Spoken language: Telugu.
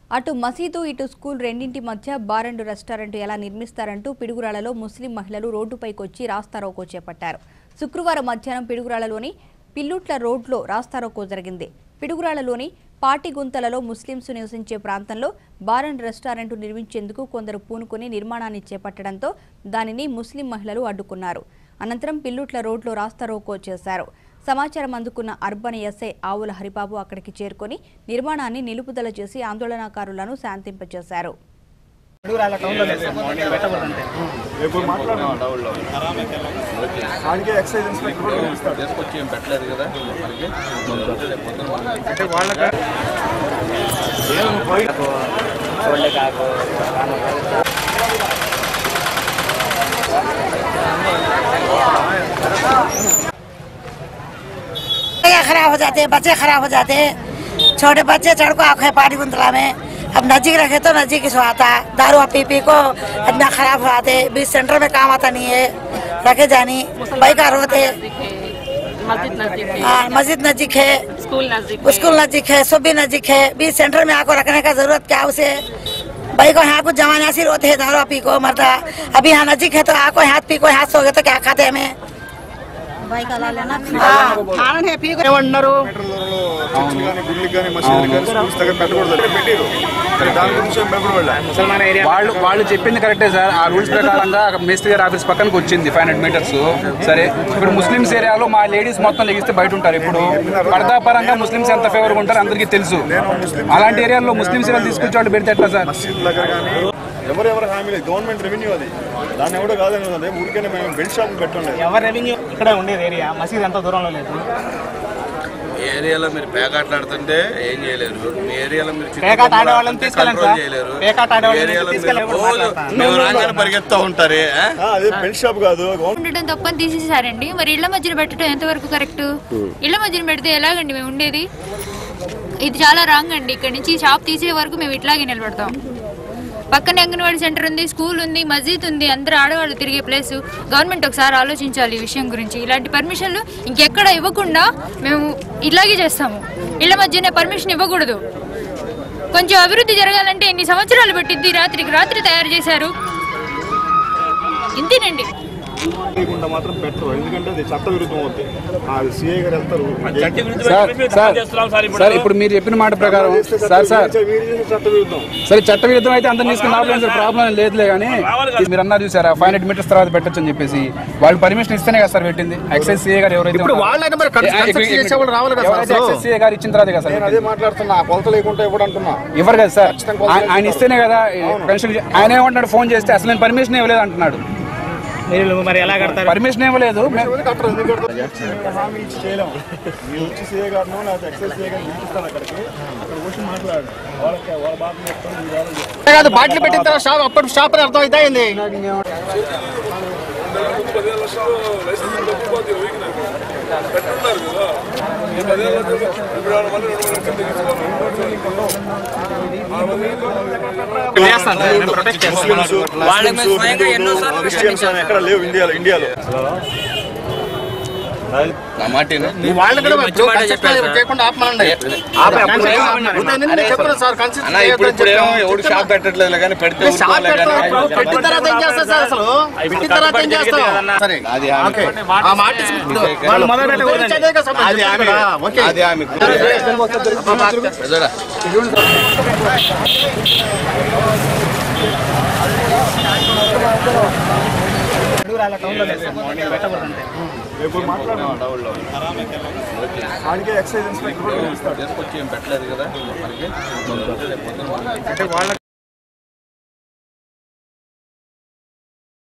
అటు మసీదు ఇటు స్కూల్ రెండింటి మధ్య బార్ అండ్ రెస్టారెంట్ ఎలా నిర్మిస్తారంటూ పిడుగురాళ్లలో ముస్లిం మహిళలు రోడ్డుపైకి వచ్చి రాస్తారోకో చేపట్టారు శుక్రవారం మధ్యాహ్నం పిడుగురాళ్లలోని పిల్లుట్ల రోడ్లో రాస్తారోకో జరిగింది పిడుగురాళ్లలోని పాటిగుంతలలో ముస్లింస్ నివసించే ప్రాంతంలో బార్ అండ్ రెస్టారెంట్ నిర్మించేందుకు కొందరు పూనుకొని నిర్మాణాన్ని చేపట్టడంతో దానిని ముస్లిం మహిళలు అడ్డుకున్నారు అనంతరం పిల్లుట్ల రోడ్లో రాస్తారోకో చేశారు సమాచారం అందుకున్న అర్బన్ ఎస్ఐ ఆవుల హరిబాబు అక్కడికి చేరుకొని నిర్మాణాన్ని నిలుపుదల చేసి ఆందోళనకారులను శాంతింపజేశారు ఇప్పుడు మాట్లాడండి ఆడికే ఎక్సైజ్ ఇన్స్పెక్టర్ కూడా పిలుస్తాడు. తీసుకొచ్చి ఏం పెట్టలేదు కదా మనకి అంటే వాళ్ళకి या खराब हो जाते हैं बच्चे खराब हो जाते हैं छोटे बच्चे चढ़ को आंखें पानी गुंतला में अब नजीक रखे तो नजीक ही सोता दारू पी पी को इतना खराब हो जाते बीच सेंटर में काम आता नहीं है रखे जानी भाई का रोते मस्जिद नजदीक है हाँ, मस्जिद नजीक है स्कूल नजदीक है स्कूल नजीक है सब भी नजीक है बीच सेंटर में आको रखने का जरूरत क्या उसे भाई को यहाँ कुछ जमाना सिर होते है दारू पी को मरता अभी यहाँ नजीक है तो आको हाथ पी को हाथ सो गए तो क्या खाते हमें भाई का ला लेना हाँ మీటర్లలో చర్చిలు కానీ గుళ్ళకి కానీ మసీదులు కానీ స్కూల్స్ దగ్గర పెట్టకూడదు పెట్టారు కానీ దాని గురించి మేము వెళ్ళాం వాళ్ళు వాళ్ళు చెప్పింది కరెక్టే సార్ ఆ రూల్స్ ప్రకారంగా మేస్త్రి గారి ఆఫీస్ పక్కనకి వచ్చింది ఫైవ్ హండ్రెడ్ మీటర్స్ సరే ఇప్పుడు ముస్లిమ్స్ ఏరియాలో మా లేడీస్ మొత్తం లెగిస్తే బయట ఉంటారు ఇప్పుడు పరదా పరంగా ముస్లిమ్స్ ఎంత ఫేవర్గా ఉంటారో అందరికీ తెలుసు అలాంటి ఏరియాలో ముస్లిమ్స్ ఏరియాలో తీసుకొచ్చి వాళ్ళు పెడితే ఎట్లా సార్ మసీదు దగ్గర కానీ ఎవరెవరు హామీ లేదు గవర్నమెంట్ రెవెన్యూ అది దాన్ని ఎవడో కాదని ఉన్నది ఊరికనే మేము బెల్ట్ షాప్ పెట్టుండేది ఎవరి రెవెన్యూ ఇక్కడ ఉండేది ఏరియా మసీద్ ఎంత దూరంలో లేదు ఏరియాలో మీరు పేకాట్లాడుతుంటే ఏం చేయలేరు మీ ఏరియాలో మీరు చుట్టూ పేకాట ఆడే వాళ్ళని ఉంటే తీసుకెళ్ళండి control సార్. చేయలేరు. పేకాట ఆడే వాళ్ళని ఏరియాలో మీరు తీసుకెళ్ళండి. రోజు మాట్లాడతాను. మేము రాగానే పరిగెత్తా ఉంటారే ఆ? ఆ, అదే బెల్ట్ షాప్ కాదు గవర్నమెంట్ ఉండటం తప్పని తీసేసారండి మరి ఇళ్ల మధ్యన పెట్టడం ఎంతవరకు కరెక్ట్ ఇళ్ల మధ్యన పెడితే ఎలాగండి మేము ఉండేది ఇది చాలా రాంగ్ అండి ఇక్కడ నుంచి షాప్ తీసే వరకు మేము ఇట్లాగే నిలబడతాం పక్కన అంగన్వాడీ సెంటర్ ఉంది స్కూల్ ఉంది మస్జిద్ ఉంది అందరు ఆడవాళ్ళు తిరిగే ప్లేస్ గవర్నమెంట్ ఒకసారి ఆలోచించాలి ఈ విషయం గురించి ఇలాంటి పర్మిషన్లు ఇంకెక్కడ ఇవ్వకుండా మేము ఇలాగే చేస్తాము ఇళ్ల మధ్యనే పర్మిషన్ ఇవ్వకూడదు కొంచెం అభివృద్ధి జరగాలంటే ఎన్ని సంవత్సరాలు పట్టిద్ది రాత్రికి రాత్రి తయారు చేశారు ఇంతేనండి లేకుండా మాత్రం పెట్టరు ఎందుకంటే అది చట్ట విరుద్ధం అవుతుంది ఆ సిఐ గారు వెళ్తారు సార్ సార్ సార్ ఇప్పుడు మీరు చెప్పిన మాట ప్రకారం సార్ సార్ వీరు చేసే చట్ట విరుద్ధం సరే చట్ట విరుద్ధం అయితే అందరిని తీసుకుని ఆపలేం సార్ ప్రాబ్లం లేదులే కానీ మీరు అన్నారు చూసారా ఫైవ్ హండ్రెడ్ మీటర్స్ తర్వాత పెట్టచ్చు అని చెప్పేసి వాళ్ళు పర్మిషన్ ఇస్తేనే కదా సార్ పెట్టింది ఎక్సైజ్ సీఏ గారు ఎవరైతే ఇప్పుడు ఉన్నారో- వాళ్ళైనా మరి ఏ, ఇక్కడ- కన్స్ట్రక్షన్ ఇక్కడ- చేసేవాళ్ళు రావాలి కదా ఎవరైతే అసలు. ఎక్సైజ్ సీఏ గారు ఇచ్చిన తర్వాత కదా సార్ నేను అదే మాట్లాడుతున్నా ఆ కొలత లేకుండా ఇవ్వడం అంటున్నా ఇవ్వరు కదా సార్ ఆయన- ఆయన ఇస్తేనే కదా పెన్షన్ ఆయన ఏమంటున్నాడు ఫోన్ చేస్తే అసలు నేను పర్మిషన్ ఇవ్వలేదు అంటున్నాడు మీరు మరి ఎలా కడతారు పర్మిషన్ ఇవ్వలేదు మే- ఎవరు కట్టరు ఎందుకు కడతారు? హామీ ఇచ్చి చేయలేము మీరు వచ్చి సీఏ గారినో లేకపోతే ఎక్సైజ్ సీఏ గారిని పిలిపిస్తాను అక్కడికి అక్కడ వచ్చి మాట్లాడు వాళ్ళకి వాళ్ళ బాధ చెప్తాను మీ బాధ చెప్తాను కాదు బాటిల్ పెట్టిన తర్వాత షాప్ అప్పుడు షాప్ అని అర్థం ఇదైంది చేస్తాను నేను ప్రొటెక్ట్ చేస్తాను ముస్లిమ్స్ హిందువులు, క్రిస్టియన్స్ అని ఎక్కడ లేవు ఇండియాలో ఇండియాలో నా మాట విను. వాళ్ళు కూడా ఇప్పుడు కన్స్ట్రక్షన్ చేయకుండా ఆపమనండి ఉదయం నుంచి చెప్తున్నా సార్ కన్స్ట్రక్షన్ అన్న ఇప్పుడు ఇప్పుడు ఏమో ఎవడు షాప్ పెట్టట్లేదు కానీ పెడితే షాప్ ఊరుకోలే కానీ పెట్టడం పెట్టిన తర్వాత ఏం చేస్తారు సార్ అసలు పెట్టిన తర్వాత ఏం చేస్తాం సరే అది ఆమె. ఓకే ఆ మాట వాళ్ళు మొదలు పెట్టకూడదు అది ఆమె ఓకే అది ఆమె పెద్దోడా. ఇప్పుడు మాట్లాడండి ఆడికే ఎక్సైజ్ ఇన్స్పెక్టర్ కూడా పిలుస్తాడు. తీసుకొచ్చి ఏం పెట్టలేదు కదా మనకి అంటే వాళ్ళకి